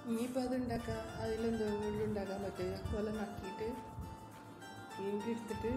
ഇനിയിപ്പോൾ അത് ഉണ്ടാക്കാം അതിലെന്തോ കൂടി ഉണ്ടാക്കാൻ പറ്റും പോലെ നക്കിയിട്ട് വീണ്ടും എടുത്തിട്ട്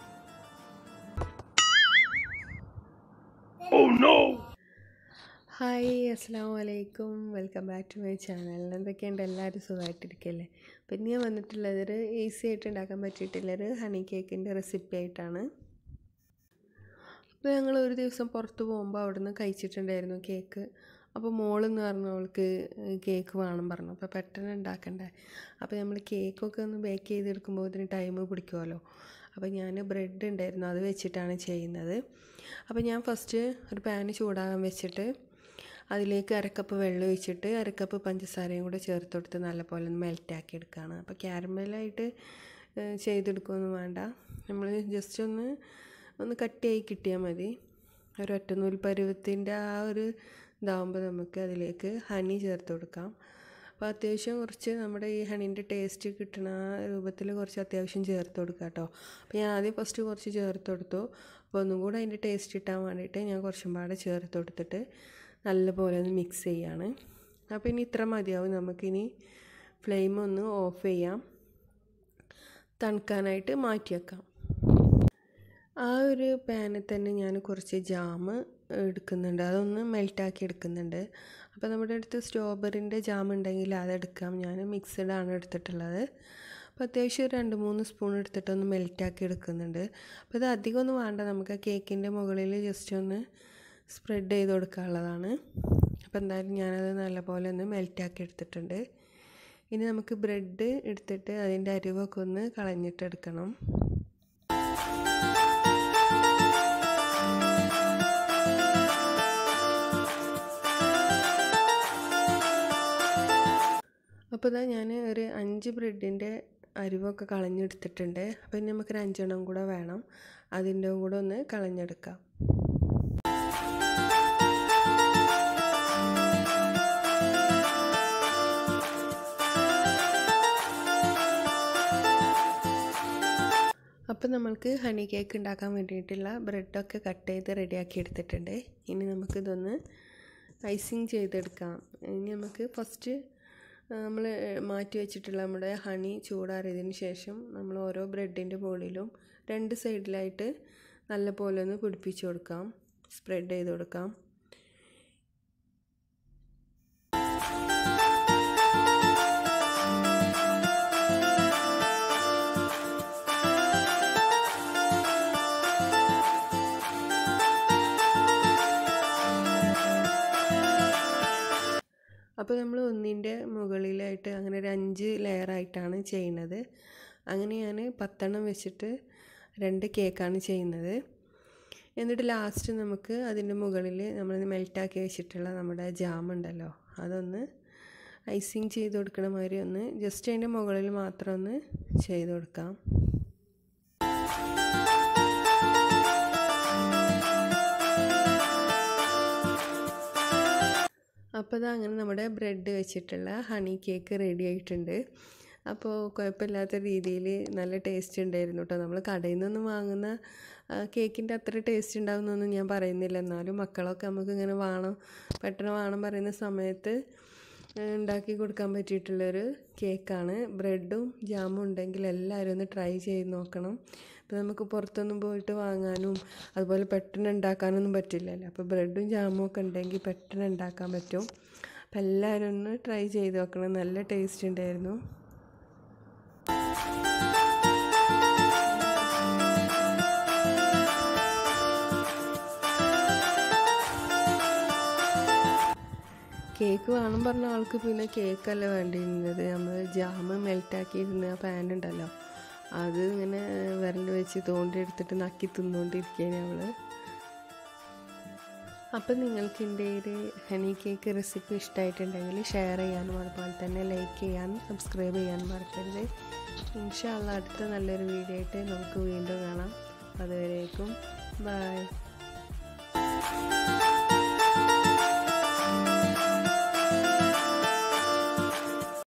ഹായ് അസ്സാം വലൈക്കും welcome back to my channel എന്തൊക്കെയുണ്ട് എല്ലാവരും സുഖമായിട്ടിരിക്കല്ലേ അപ്പം ഇനി ഞാൻ വന്നിട്ടുള്ളതൊരു ഈസി ആയിട്ട് ഉണ്ടാക്കാൻ പറ്റിയിട്ടുള്ളൊരു ഹണി കേക്കിൻ്റെ റെസിപ്പി ആയിട്ടാണ് അപ്പോൾ ഞങ്ങൾ ഒരു ദിവസം പുറത്ത് പോകുമ്പോൾ അവിടെ നിന്ന് കഴിച്ചിട്ടുണ്ടായിരുന്നു കേക്ക് അപ്പോൾ മോളെന്ന് പറഞ്ഞു അവൾക്ക് കേക്ക് വേണം പറഞ്ഞു അപ്പോൾ പെട്ടെന്ന് ഉണ്ടാക്കണ്ടേ അപ്പോൾ നമ്മൾ കേക്കൊക്കെ ഒന്ന് ബേക്ക് ചെയ്തെടുക്കുമ്പോൾ ഇതിന് ടൈം പിടിക്കുമല്ലോ അപ്പോൾ ഞാൻ ബ്രെഡ് ഉണ്ടായിരുന്നു അത് വെച്ചിട്ടാണ് ചെയ്യുന്നത് അപ്പോൾ ഞാൻ ഫസ്റ്റ് ഒരു പാന് ചൂടാകാൻ വെച്ചിട്ട് അതിലേക്ക് അരക്കപ്പ് വെള്ളം ഒഴിച്ചിട്ട് അരക്കപ്പ് പഞ്ചസാരയും കൂടെ ചേർത്ത് കൊടുത്ത് നല്ലപോലെ ഒന്ന് മെൽറ്റാക്കി എടുക്കുകയാണ് അപ്പോൾ ക്യാരമലായിട്ട് ചെയ്തെടുക്കുകയൊന്നും വേണ്ട നമ്മൾ ജസ്റ്റ് ഒന്ന് ഒന്ന് കട്ടിയായി കിട്ടിയാൽ മതി ഒരു ഒറ്റനൂൽ പരുവത്തിൻ്റെ ആ ഒരു ഇതാകുമ്പോൾ നമുക്ക് അതിലേക്ക് ഹണി ചേർത്ത് കൊടുക്കാം അപ്പോൾ അത്യാവശ്യം കുറച്ച് നമ്മുടെ ഈ ഹണീൻ്റെ ടേസ്റ്റ് കിട്ടുന്ന ആ രൂപത്തിൽ കുറച്ച് അത്യാവശ്യം ചേർത്ത് കൊടുക്കാം കേട്ടോ അപ്പോൾ ഞാൻ ആദ്യം ഫസ്റ്റ് കുറച്ച് ചേർത്ത് കൊടുത്തു അപ്പോൾ ഒന്നും കൂടെ അതിൻ്റെ ടേസ്റ്റ് കിട്ടാൻ വേണ്ടിയിട്ട് ഞാൻ കുറച്ചും പാടെ ചേർത്ത് കൊടുത്തിട്ട് നല്ലപോലെ ഒന്ന് മിക്സ് ചെയ്യാണ് അപ്പോൾ ഇനി ഇത്ര മതിയാവും നമുക്കിനി ഫ്ലെയിം ഒന്ന് ഓഫ് ചെയ്യാം തണുക്കാനായിട്ട് മാറ്റി വെക്കാം ആ ഒരു പാനിൽ തന്നെ ഞാൻ കുറച്ച് ജാം എടുക്കുന്നുണ്ട് അതൊന്ന് മെൽറ്റാക്കി എടുക്കുന്നുണ്ട് അപ്പോൾ നമ്മുടെ അടുത്ത് സ്ട്രോബെറിൻ്റെ ജാം ഉണ്ടെങ്കിൽ അതെടുക്കാം ഞാൻ മിക്സഡ് ആണ് എടുത്തിട്ടുള്ളത് അപ്പോൾ അത്യാവശ്യം രണ്ട് മൂന്ന് സ്പൂൺ എടുത്തിട്ടൊന്ന് മെൽറ്റാക്കി എടുക്കുന്നുണ്ട് അപ്പോൾ ഇത് അധികം ഒന്നും വേണ്ട നമുക്ക് കേക്കിൻ്റെ മുകളിൽ ജസ്റ്റ് ഒന്ന് സ്പ്രെഡ് ചെയ്ത് കൊടുക്കാനുള്ളതാണ് അപ്പോൾ എന്തായാലും ഞാനത് നല്ലപോലെ ഒന്ന് മെൽറ്റാക്കി എടുത്തിട്ടുണ്ട് ഇനി നമുക്ക് ബ്രെഡ് എടുത്തിട്ട് അതിൻ്റെ അരിവൊക്കെ ഒന്ന് കളഞ്ഞിട്ടെടുക്കണം അപ്പോൾ ഇതാ ഞാൻ ഒരു അഞ്ച് ബ്രെഡിൻ്റെ അരിവൊക്കെ കളഞ്ഞെടുത്തിട്ടുണ്ട് അപ്പോൾ ഇനി നമുക്കൊരു അഞ്ചെണ്ണം കൂടെ വേണം അതിൻ്റെ കൂടെ ഒന്ന് കളഞ്ഞെടുക്കാം അപ്പോൾ നമ്മൾക്ക് ഹണി കേക്ക് ഉണ്ടാക്കാൻ വേണ്ടിയിട്ടുള്ള ബ്രെഡൊക്കെ കട്ട് ചെയ്ത് റെഡിയാക്കി എടുത്തിട്ടുണ്ട് ഇനി നമുക്കിതൊന്ന് ഐസിങ് ചെയ്തെടുക്കാം ഇനി നമുക്ക് ഫസ്റ്റ് നമ്മൾ മാറ്റി വെച്ചിട്ടുള്ള നമ്മുടെ ഹണി ചൂടാറിയതിന് ശേഷം നമ്മൾ ഓരോ ബ്രെഡിൻ്റെ മുകളിലും രണ്ട് സൈഡിലായിട്ട് നല്ല പോലെ ഒന്ന് പിടിപ്പിച്ച് കൊടുക്കാം സ്പ്രെഡ് ചെയ്ത് കൊടുക്കാം അപ്പോൾ നമ്മൾ ഒന്നിൻ്റെ മുകളിലായിട്ട് അങ്ങനെ ഒരു അഞ്ച് ലെയറായിട്ടാണ് ചെയ്യുന്നത് അങ്ങനെ ഞാൻ പത്തെണ്ണം വെച്ചിട്ട് രണ്ട് കേക്കാണ് ചെയ്യുന്നത് എന്നിട്ട് ലാസ്റ്റ് നമുക്ക് അതിൻ്റെ മുകളിൽ നമ്മൾ മെൽറ്റാക്കി വെച്ചിട്ടുള്ള നമ്മുടെ ജാം ഉണ്ടല്ലോ അതൊന്ന് ഐസിങ് ചെയ്ത് കൊടുക്കണ മാതിരി ഒന്ന് ജസ്റ്റ് അതിൻ്റെ മുകളിൽ മാത്രം ഒന്ന് ചെയ്ത് കൊടുക്കാം അപ്പോൾ അത് അങ്ങനെ നമ്മുടെ ബ്രെഡ് വെച്ചിട്ടുള്ള ഹണി കേക്ക് റെഡി ആയിട്ടുണ്ട് അപ്പോൾ കുഴപ്പമില്ലാത്ത രീതിയിൽ നല്ല ടേസ്റ്റ് ഉണ്ടായിരുന്നു കേട്ടോ നമ്മൾ കടയിൽ നിന്നൊന്നും വാങ്ങുന്ന കേക്കിൻ്റെ അത്ര ടേസ്റ്റ് ഉണ്ടാകുന്നൊന്നും ഞാൻ പറയുന്നില്ല എന്നാലും മക്കളൊക്കെ നമുക്ക് ഇങ്ങനെ വേണം പെട്ടെന്ന് വേണം പറയുന്ന സമയത്ത് ഉണ്ടാക്കി കൊടുക്കാൻ പറ്റിയിട്ടുള്ളൊരു കേക്കാണ് ബ്രെഡും ജാമും ഉണ്ടെങ്കിൽ എല്ലാവരും ഒന്ന് ട്രൈ ചെയ്ത് നോക്കണം അപ്പോൾ നമുക്ക് പുറത്തൊന്നും പോയിട്ട് വാങ്ങാനും അതുപോലെ പെട്ടെന്ന് ഉണ്ടാക്കാനൊന്നും പറ്റില്ലല്ലോ അപ്പോൾ ബ്രെഡും ജാമും ഒക്കെ ഉണ്ടെങ്കിൽ പെട്ടെന്ന് ഉണ്ടാക്കാൻ പറ്റും അപ്പോൾ എല്ലാവരും ഒന്ന് ട്രൈ ചെയ്ത് നോക്കണം നല്ല ടേസ്റ്റ് ഉണ്ടായിരുന്നു കേക്ക് വേണം പറഞ്ഞ ആൾക്ക് പിന്നെ കേക്കല്ല വേണ്ടിയിരുന്നത് നമ്മൾ ജാമ് മെൽറ്റാക്കിയിരുന്ന പാൻ ഉണ്ടല്ലോ അത് ഇങ്ങനെ വിരൽ വെച്ച് തോണ്ടി എടുത്തിട്ട് നക്കി തിന്നുകൊണ്ടിരിക്കുകയാണ് അവൾ അപ്പം നിങ്ങൾക്ക് എൻ്റെ ഒരു ഹണി കേക്ക് റെസിപ്പി ഇഷ്ടമായിട്ടുണ്ടെങ്കിൽ ഷെയർ ചെയ്യാനും അതുപോലെ തന്നെ ലൈക്ക് ചെയ്യാനും സബ്സ്ക്രൈബ് ചെയ്യാനും മറക്കരുത് ഇൻഷാല്ല അടുത്ത നല്ലൊരു വീഡിയോ ആയിട്ട് നമുക്ക് വീണ്ടും കാണാം അതുവരേക്കും ബൈ